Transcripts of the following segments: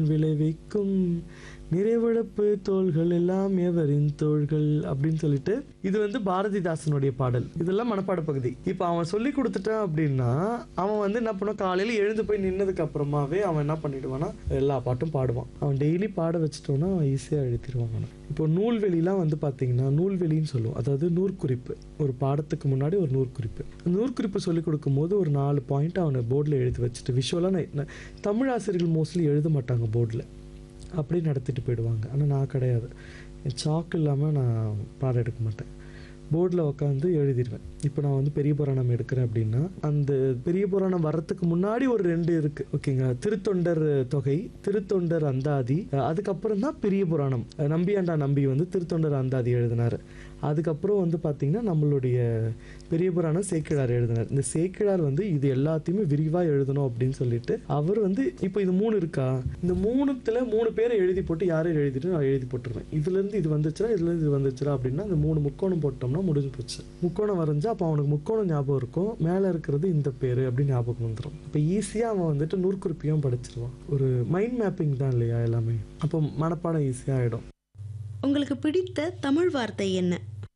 விளைவிக்கும் நிறைவிழப்பு தோள்கள் எல்லாம் எவரின் தோள்கள் அப்படின்னு சொல்லிட்டு இது வந்து பாரதிதாசனுடைய பாடல் இதெல்லாம் மனப்பாட பகுதி இப்போ அவன் சொல்லி கொடுத்துட்டான் அப்படின்னா அவன் வந்து என்ன பண்ணுவான் காலையில எழுந்து போய் நின்னதுக்கு அப்புறமாவே அவன் என்ன பண்ணிடுவான்னா எல்லா பாட்டும் பாடுவான் அவன் டெய்லி பாட வச்சுட்டோன்னா ஈஸியாக எழுதிடுவான் அவனை இப்போ நூல்வெளிலாம் வந்து பார்த்தீங்கன்னா நூல்வெளின்னு சொல்லுவோம் அதாவது நூற்குறிப்பு ஒரு பாடத்துக்கு முன்னாடி ஒரு நூற்குறிப்பு அந்த நூற்குறிப்பு சொல்லிக் கொடுக்கும்போது ஒரு நாலு பாயிண்ட் அவனை போர்டில் எழுதி வச்சுட்டு விஷுவலாக தமிழ் ஆசிரியர்கள் மோஸ்ட்லி எழுத மாட்டாங்க போர்டில் அப்படியே நடத்திட்டு போயிடுவாங்க ஆனால் நான் கிடையாது சாக்கு இல்லாமல் நான் பாடம் எடுக்க மாட்டேன் போர்டில் உட்காந்து எழுதிடுவேன் இப்போ நான் வந்து பெரிய புராணம் எடுக்கிறேன் அப்படின்னா அந்த பெரிய புராணம் வர்றதுக்கு முன்னாடி ஒரு ரெண்டு இருக்குது ஓகேங்க திருத்தொண்டர் தொகை திருத்தொண்டர் அந்தாதி அஹ் அதுக்கப்புறம் தான் பெரிய புராணம் அஹ் நம்பியாண்டா நம்பி வந்து திருத்தொண்டர் அந்தாதி எழுதினார் அதுக்கப்புறம் வந்து பார்த்திங்கன்னா நம்மளுடைய பெரிய புராணம் சேக்கிழார் எழுதினார் இந்த சேக்கிழார் வந்து இது எல்லாத்தையுமே விரிவாக எழுதணும் அப்படின்னு சொல்லிட்டு அவர் வந்து இப்போ இது மூணு இருக்கா இந்த மூணுத்துல மூணு பேரை எழுதி போட்டு யாரும் எழுதிட்டு நான் எழுதி போட்டுருவேன் இதுலேருந்து இது வந்துச்சுன்னா இதுலேருந்து இது வந்துச்சுரா அப்படின்னா அந்த மூணு முக்கோணம் போட்டோம்னா முடிஞ்சு போச்சு முக்கோணம் வரைஞ்சா அப்போ அவனுக்கு முக்கோணம் ஞாபகம் இருக்கும் மேலே இருக்கிறது இந்த பேர் அப்படின்னு ஞாபகம் வந்துடும் இப்போ ஈஸியாக அவன் வந்துட்டு நூற்குறிப்பையும் படிச்சிருவான் ஒரு மைண்ட் மேப்பிங் தான் இல்லையா எல்லாமே அப்போ மனப்பாடம் ஈஸியாக ஆகிடும் உங்களுக்கு பிடித்த தமிழ் வார்த்தை என்ன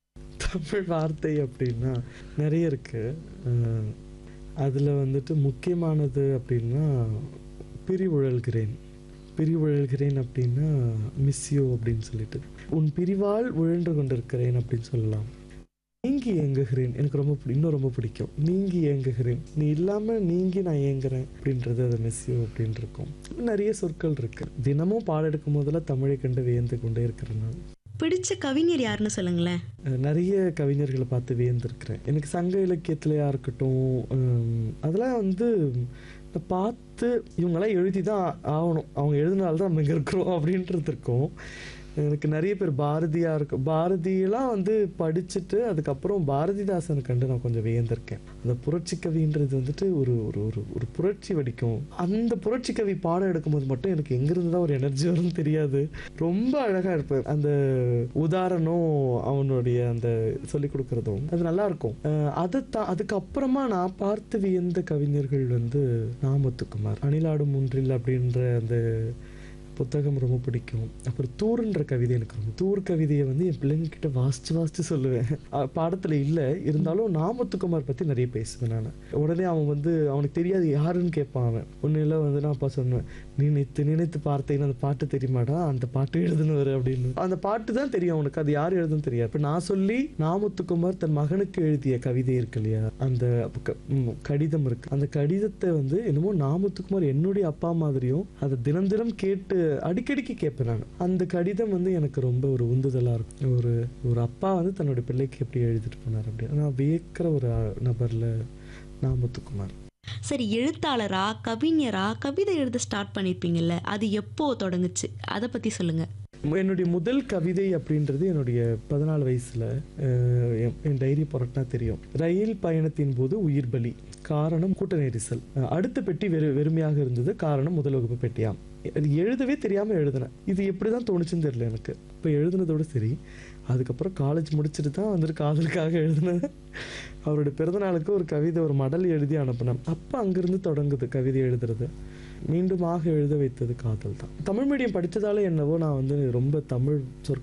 தமிழ் வார்த்தை அப்படின்னா நிறைய இருக்கு அஹ் அதுல வந்துட்டு முக்கியமானது அப்படின்னா பிரிவுழல்கிறேன் பிரிவுழல்கிறேன் அப்படின்னா மிஸ் யூ அப்படின்னு சொல்லிட்டு உன் பிரிவால் உழன்று கொண்டிருக்கிறேன் அப்படின்னு சொல்லலாம் நீங்கி ஏங்குகிறேன் எனக்கு ரொம்ப பிடி- இன்னும் ரொம்ப பிடிக்கும் நீங்கி ஏங்குகிறேன் நீ இல்லாம நீங்கி நான் ஏங்குறேன் அப்படின்றது அது மிஸ் யூ அப்படின்னு இருக்கும் நிறைய சொற்கள் இருக்கு தினமும் பாடம் எடுக்கும் போதெல்லாம் தமிழை கண்டு வியந்து கொண்டே இருக்கிறேன் நான் பிடிச்ச கவிஞர் யாருன்னு சொல்லுங்களேன் அஹ் நிறைய கவிஞர்களை பார்த்து வியந்திருக்கிறேன் எனக்கு சங்க இலக்கியத்திலையா இருக்கட்டும் ஹம், அதெல்லாம் வந்து நான் பார்த்து இவங்கெல்லாம் எழுதி தான் ஆகணும் அவங்க எழுதினால தான் நம்ம இங்கே இருக்கிறோம் அப்படின்றது இருக்கும் எனக்கு நிறைய பேர் பாரதியா இருக்கும் பாரதியெல்லாம் வந்து படிச்சுட்டு அதுக்கப்புறம் பாரதிதாசனை கண்டு நான் கொஞ்சம் வியந்திருக்கேன் அந்த புரட்சி கவின்றது வந்துட்டு ஒரு ஒரு ஒரு ஒரு புரட்சி வடிக்கும் அந்த புரட்சி கவி பாடம் எடுக்கும்போது மட்டும் எனக்கு எங்கிருந்து தான் ஒரு எனர்ஜி வரும்னு தெரியாது ரொம்ப அழகா இருப்பார் அந்த உதாரணம் அவனுடைய அந்த சொல்லி கொடுக்கறதும் அது நல்லா இருக்கும் அஹ் அதை தா அதுக்கப்புறமா நான் பார்த்து வியந்த கவிஞர்கள் வந்து நாமத்துக்குமார் அணிலாடும் ஒன்றில் அப்படின்ற அந்த புத்தகம் ரொம்ப பிடிக்கும் அப்புறம் தூருன்ற கவிதை எனக்கு ரொம்ப தூர் கவிதையை வந்து என் பிள்ளைங்க கிட்ட வாசிச்சு வாசிச்சு சொல்லுவேன் அஹ் பாடத்துல இல்லை இருந்தாலும் நாமத்துக்குமார் பத்தி நிறைய பேசுவேன் நான் உடனே அவன் வந்து அவனுக்கு தெரியாது யாருன்னு கேட்பான் அவன் ஒன்னும் வந்து நான் அப்பா சொன்னேன் நினைத்து நினைத்து பார்த்தேன்னு அந்த பாட்டு தெரியுமாடா அந்த பாட்டு எழுதுனவர் அப்படின்னு அந்த பாட்டு தான் தெரியும் அவனுக்கு அது யார் எழுதுன்னு தெரியாது இப்போ நான் சொல்லி நாமத்துக்குமார் தன் மகனுக்கு எழுதிய கவிதை இருக்கு இல்லையா அந்த க- ம், கடிதம் இருக்கு அந்த கடிதத்தை வந்து என்னமோ நாமத்துக்குமார் என்னுடைய அப்பா மாதிரியும் அதை தினம் தினம் கேட்டு அடிக்கடிக்கு கேட்பேன் நான் அந்த கடிதம் வந்து எனக்கு ரொம்ப ஒரு உந்துதலா இருக்கும் ஒரு ஒரு அப்பா வந்து தன்னுடைய பிள்ளைக்கு எப்படி எழுதிட்டு போனார் அப்படின்னு நான் வியக்கிற ஒரு அ- நபர்ல நாமத்துக்குமார் சரி எழுத்தாளரா கவிஞரா கவிதை எழுத ஸ்டார்ட் பண்ணியிருப்பீங்கல்ல அது எப்போ தொடங்குச்சு அதை பற்றி சொல்லுங்க என்னுடைய முதல் கவிதை அப்படின்றது என்னுடைய பதினாலு வயசுல அஹ், என்- என் டைரி புரட்டினா தெரியும் ரயில் பயணத்தின் போது உயிர் பலி காரணம் கூட்ட நெரிசல் அஹ், அடுத்த பெட்டி வெறு வெறுமையாக இருந்தது காரணம் முதல் வகுப்பு பெட்டியாம் அது எழுதவே தெரியாம எழுதினேன் இது எப்படிதான் தோணுச்சுன்னு தெரியல எனக்கு இப்போ எழுதுனதோட சரி அதுக்கப்புறம் காலேஜ் முடிச்சுட்டு தான் வந்துட்டு காதலுக்காக எழுதினேன் அவருடைய பிறந்தநாளுக்கு ஒரு கவிதை ஒரு மடல் எழுதி அனுப்பினேன் அப்போ அங்கிருந்து தொடங்குது கவிதை எழுதுறது மீண்டுமாக எழுத வைத்தது காதல் தான் தமிழ் மீடியம் படித்ததால என்னவோ நான் வந்து ரொம்ப தமிழ் சொற்கள்